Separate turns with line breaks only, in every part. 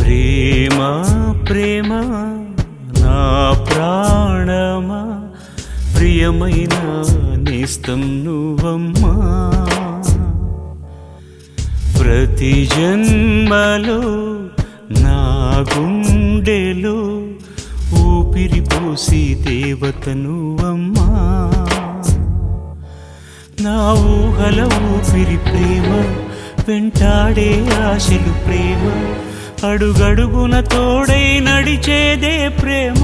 ప్రేమ ప్రేమ నా ప్రాణమా ప్రియమైన నేస్తం నువ్వమ్మా ప్రతి జన్మలో నా గుండెలో ఊపిరి పోసి దేవత నువ్వమ్మా నా ఊహల ఊపిరి ప్రేమ వెంటాడే ఆశలు ప్రేమ అడుగడుగున తోడై నడిచేదే ప్రేమ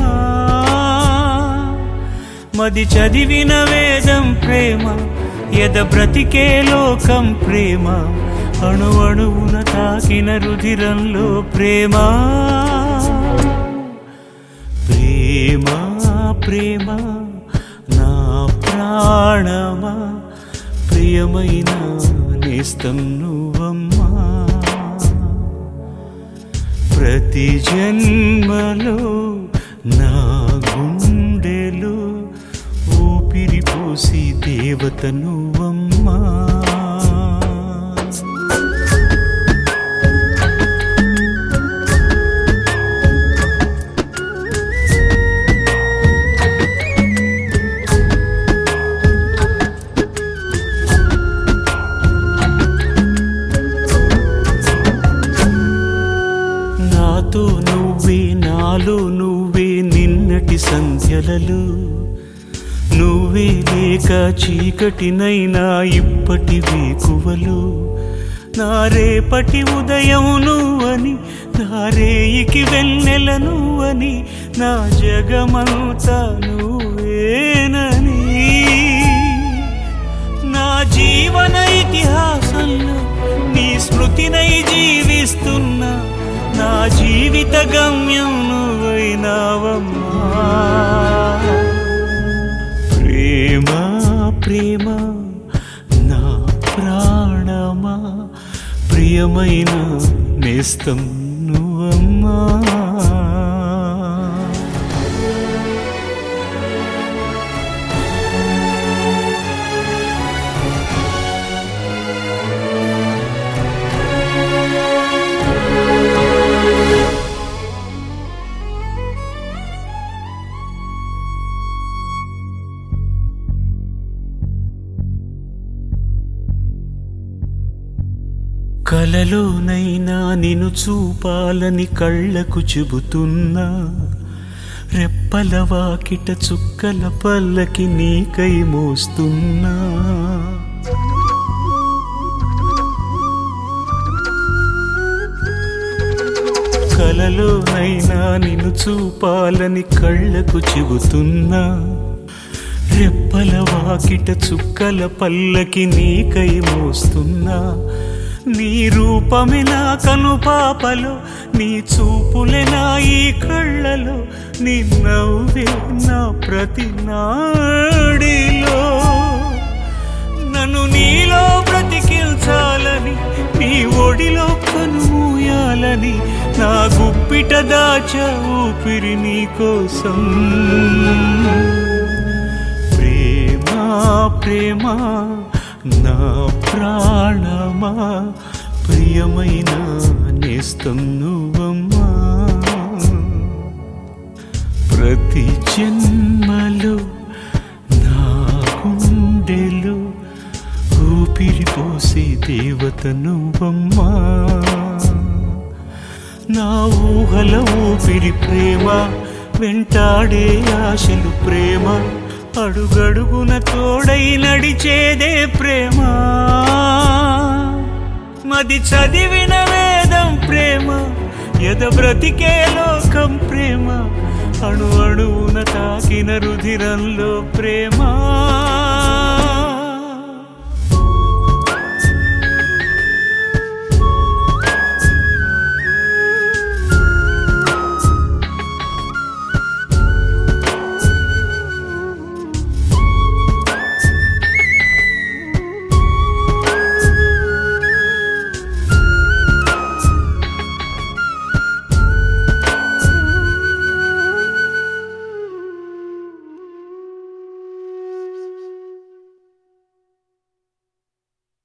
మది చదివిన వేదం ప్రేమ ఎద బ్రతికే లోకం ప్రేమ అణు అణువున తాకిన రుధిరంలో ప్రేమ ప్రేమ ప్రేమ నా ప్రాణమా ప్రియమైన నేస్తం నువ్వమ్మా ప్రతి జన్మలో నా గుండెలో ఊపిరి పోసి దేవత నువ్వమ్మా నాతో నువ్వే నాలో నువ్వే నిన్నటి సంధ్యలలో నువ్వే లేక చీకటినైనా ఇప్పటి వేకువలు నా రేపటి ఉదయం నువ్వని నా రేయికి వెన్నెల నువ్వని నా జగమంతా నువ్వేనని నా జీవన ఇతిహాసంలో నీ స్మృతినై జీవిస్తున్నా నా జీవిత గమ్యం నువ్వైనావమ్మా ప్రేమ ప్రేమ నా ప్రాణమా ప్రియమైన నేస్తం నువ్వమ్మా కలలోనైనా నిన్ను చూపాలని కళ్ళకు చెబుతున్నా రెప్పల వాకిట చుక్కల పల్లకి నీకై మోస్తున్నా కలలోనైనా నిన్ను చూపాలని కళ్ళకు చెబుతున్నా రెప్పల వాకిట చుక్కల పల్లకి నీకై మోస్తున్నా నీ రూపమే నా కను పాపలో నీ చూపులే నా ఈ కళ్ళలో నీ నవ్వే నా ప్రతి నాడిలో నన్ను నీలో బ్రతికించాలని నీ ఒడిలో కనుమూయాలని నా గుప్పిట దాచ ఊపిరి నీ కోసం ప్రేమ ప్రేమ నా ప్రాణమా ప్రియమైన నేస్తం నువ్వమ్మా ప్రతి జన్మలో నా గుండెలో ఊపిరి పోసే దేవత నువ్వమ్మా నా ఊహల ఊపిరి ప్రేమ వెంటాడే ఆశలు ప్రేమ అడుగడుగున తోడై నడిచేదే ప్రేమ మది చదివిన వేదం ప్రేమ ఎద బ్రతికే లోకం ప్రేమ అణు అణువున తాకిన రుధిరంలో ప్రేమ